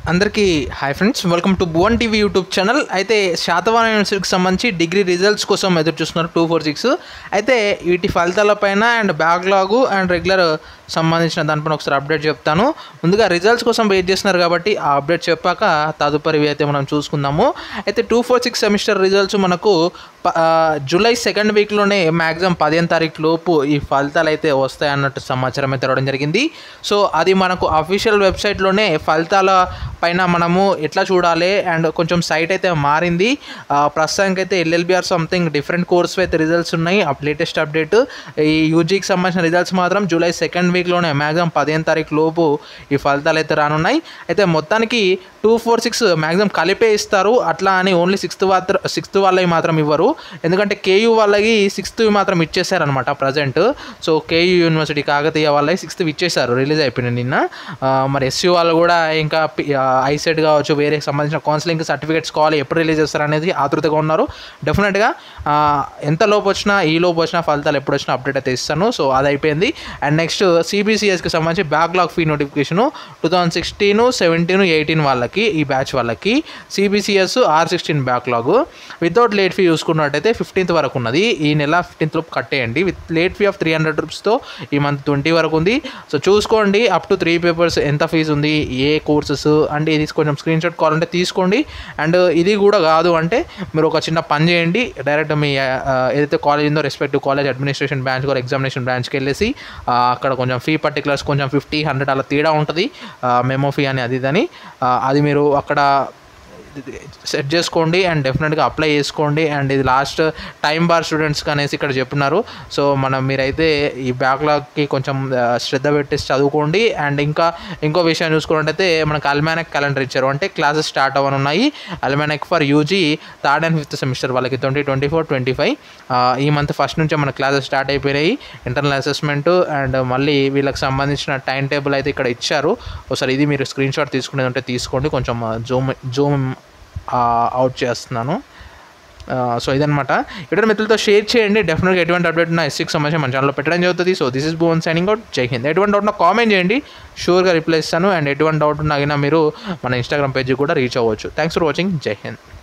అందరికీ hi friends welcome to Bhuvan TV YouTube channel అయితే శాతవాహన యూనివర్సిటీకి సంబంధించి డిగ్రీ రిజల్ట్స్ కోసం ఎదురు చూస్తున్నారు టూ ఫోర్ సిక్స్ అయితే వీటి ఫలితాలపైన అండ్ బ్యాక్లాగ్ అండ్ రెగ్యులర్ సంబంధించిన దానిపైన ఒకసారి అప్డేట్ చెప్తాను ముందుగా రిజల్ట్స్ కోసం వెయిట్ చేస్తున్నారు కాబట్టి ఆ అప్డేట్ చెప్పాక తదుపరివి అయితే మనం చూసుకుందాము అయితే two four six semester results మనకు ప- ఆ, జూలై సెకండ్ వీక్లోనే మ్యాక్సిమం పదిహేను తారీఖు లోపు ఈ ఫలితాలు అయితే వస్తాయి అన్నట్టు సమాచారం అయితే రావడం జరిగింది సో అది మనకు అఫీషియల్ వెబ్సైట్లోనే ఫలితాల పైన మనము ఎట్లా చూడాలి అండ్ కొంచెం సైట్ అయితే మారింది ఆ, ప్రస్తుతానికి అయితే ఎల్ఎల్బిఆర్ సంథింగ్ డిఫరెంట్ కోర్స్ అయితే రిజల్ట్స్ ఉన్నాయి లేటెస్ట్ అప్డేట్ ఈ యూజీకి సంబంధించిన రిజల్ట్స్ మాత్రం జూలై సెకండ్ వీక్లోనే మ్యాక్సిమం పదిహేను తారీఖు లోపు ఈ ఫలితాలు అయితే రానున్నాయి అయితే మొత్తానికి టూ ఫోర్ సిక్స్ మ్యాక్సిమం కలిపే ఇస్తారు అట్లా అని ఓన్లీ సిక్స్త్ మాత్రం సిక్స్త్ వాళ్ళకి మాత్రం ఇవ్వరు ఎందుకంటే కేయూ వాళ్ళకి సిక్స్త్ మాత్రం ఇచ్చేసారనమాట present so KU university Kakatiya వాళ్ళకి సిక్స్త్ ఇచ్చేసారు రిలీజ్ అయిపోయింది నిన్న ఆ, మరి ఎస్యూ వాళ్ళు కూడా ఇంకా ఐసెట్ కావచ్చు వేరే సంబంధించిన కౌన్సిలింగ్ సర్టిఫికేట్స్ కావాలి ఎప్పుడు రిలీజ్ చేస్తారు అనేది ఆతృతగా ఉన్నారు డెఫినెట్గా ఆ, ఎంత లోపు వచ్చినా ఈ లోపు వచ్చినా ఫలితాలు ఎప్పుడు వచ్చినా అప్డేట్ అయితే ఇస్తాను సో అది అయిపోయింది అండ్ నెక్స్ట్ సిబిసిఎస్కి సంబంధించి backlog fee notification two thousand sixteen seventeen eighteen వాళ్ళకి ఈ బ్యాచ్ వాళ్ళకి CBCS or sixteen backlog without late fee చూసుకున్నట్టయితే ఫిఫ్టీన్త్ వరకు ఉన్నది ఈ నెల ఫిఫ్టీన్త్ లోపు కట్టేయండి with late fee of three hundred రూపీస్తో ఈ మంత్ ట్వంటీ వరకు ఉంది సో చూసుకోండి అప్ టు త్రీ పేపర్స్ ఎంత ఫీజు ఉంది ఏ కోర్సెస్ అంటే ఇది కొంచెం స్క్రీన్ షాట్ కావాలంటే తీసుకోండి అండ్ ఇది కూడా కాదు అంటే మీరు ఒక చిన్న పని చేయండి డైరెక్ట్ మీ ఆ, ఏదైతే కాలేజ్ ఉందో రెస్పెక్టివ్ కాలేజ్ అడ్మినిస్ట్రేషన్ బ్రాంచ్ కూడా ఎగ్జామినేషన్ బ్రాంచ్కి వెళ్ళేసి ఆ, అక్కడ కొంచెం ఫీ పర్టికులర్స్ కొంచెం ఫిఫ్టీ హండ్రెడ్ అలా తేడా ఉంటుంది మెమో ఫీ అని అది ఇదని ఆ, అది మీరు అక్కడ సెట్ చేసుకోండి అండ్ డెఫినెట్గా అప్లై చేసుకోండి అండ్ ఇది లాస్ట్ టైం బార్ స్టూడెంట్స్కి అనేసి ఇక్కడ చెప్తున్నారు సో మనం మీరైతే ఈ బ్యాక్లాగ్కి కొంచెం ఆ, శ్రద్ధ పెట్టేసి చదువుకోండి అండ్ ఇంకా ఇంకో విషయం చూసుకున్నట్టయితే మనకు అల్మానక్ క్యాలెండర్ ఇచ్చారు అంటే క్లాసెస్ స్టార్ట్ అవ్వనున్నాయి almanac for UG third and fifth semester వాళ్ళకి twenty twenty four twenty five ఈ మంత్ ఫస్ట్ నుంచే మన క్లాసెస్ స్టార్ట్ అయిపోయినాయి ఇంటర్నల్ అసెస్మెంట్ అండ్ మళ్ళీ వీళ్ళకి సంబంధించిన టైం టేబుల్ అయితే ఇక్కడ ఇచ్చారు ఒకసారి ఇది మీరు స్క్రీన్ షాట్ తీసుకునేది ఉంటే తీసుకోండి కొంచెం జూమ్ జూమ్ అవుట్ చేస్తున్నాను సో ఇదనమాట ఇటువంటి మిత్రులతో షేర్ చేయండి డెఫినెట్గా ఎటువంటి అప్డేట్ ఉన్న ఎస్సీకి సంబంధించి మన ఛానల్లో పెట్టడం జరుగుతుంది so this is bone signing out Jai Hind ఎటువంటి డౌట్ నాకు కామెంట్ చేయండి షూర్గా రిప్లై ఇస్తాను అండ్ ఎటువంటి డౌట్ ఉన్నా మీరు మన ఇన్స్టాగ్రామ్ పేజ్కి కూడా రీచ్ అవ్వచ్చు థ్యాంక్స్ ఫర్ వాచింగ్ జై హింద్